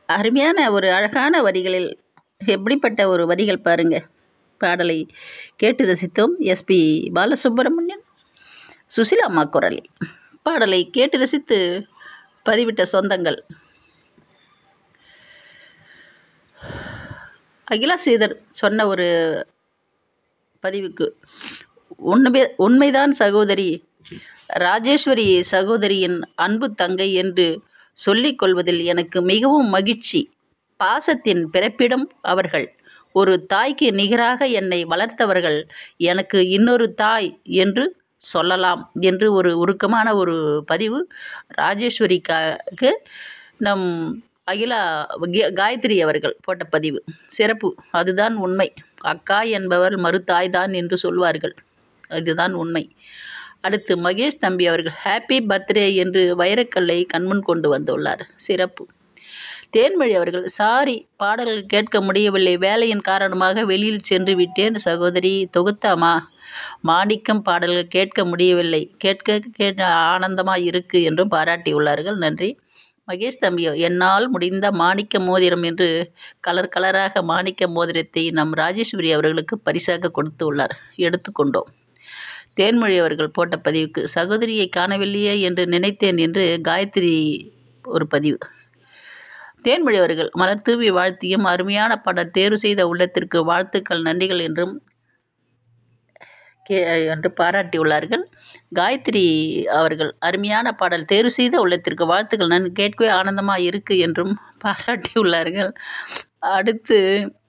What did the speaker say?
அருமையான ஒரு அழகான வரிகளில் எப்படிப்பட்ட ஒரு வரிகள் பாருங்க பாடலை கேட்டு ரசித்தோம் எஸ்பி பாலசுப்ரமணியன் சுசிலா அம்மா குரலில் பாடலை கேட்டு ரசித்து பதிவிட்ட சொந்தங்கள் அகிலா ஸ்ரீதர் சொன்ன ஒரு பதிவுக்கு உண்மை உண்மைதான் சகோதரி ராஜேஸ்வரி சகோதரியின் அன்பு தங்கை என்று சொல்லிக் கொள்வதில் எனக்கு மிகவும் மகிழ்ச்சி பாசத்தின் பிறப்பிடம் அவர்கள் ஒரு தாய்க்கு நிகராக என்னை வளர்த்தவர்கள் எனக்கு இன்னொரு தாய் என்று சொல்லலாம் என்று ஒரு உருக்கமான ஒரு பதிவு ராஜேஸ்வரிக்காக நம் அகிலா கி- காயத்ரி அவர்கள் போட்ட பதிவு சிறப்பு அதுதான் உண்மை அக்கா என்பவர் மறுத்தாய்தான் என்று சொல்வார்கள் அதுதான் உண்மை அடுத்து மகேஷ் தம்பி அவர்கள் ஹாப்பி பர்த்டே என்று வைரக்கல்லை கண்முன் கொண்டு வந்துள்ளார் சிறப்பு தேன்மொழி அவர்கள் சாரி பாடல்கள் கேட்க முடியவில்லை வேலையின் காரணமாக வெளியில் சென்று விட்டேன் சகோதரி தொகுத்தாமா மாணிக்கம் பாடல்கள் கேட்க முடியவில்லை கேட்க கேட்க ஆனந்தமாக இருக்கு என்றும் பாராட்டியுள்ளார்கள் நன்றி மகேஷ் தம்பி என்னால் முடிந்த மாணிக்க மோதிரம் என்று கலர் கலராக மாணிக்க மோதிரத்தை நம் ராஜேஸ்வரி அவர்களுக்கு பரிசாக கொடுத்து உள்ளார் எடுத்துக்கொண்டோம் தேன்மொழி அவர்கள் போட்ட பதிவுக்கு சகோதரியை காணவில்லையே என்று நினைத்தேன் என்று காயத்ரி ஒரு பதிவு தேன்மொழி அவர்கள் மலர் தூவி வாழ்த்தியும் அருமையான பாடல் தேர்வு செய்த உள்ளத்திற்கு வாழ்த்துக்கள் நன்றிகள் என்றும் கே என்று பாராட்டியுள்ளார்கள் காயத்ரி அவர்கள் அருமையான பாடல் தேர்வு செய்த உள்ளத்திற்கு வாழ்த்துக்கள் நான் கேட்கவே ஆனந்தமாக இருக்கு என்றும் பாராட்டியுள்ளார்கள் அடுத்து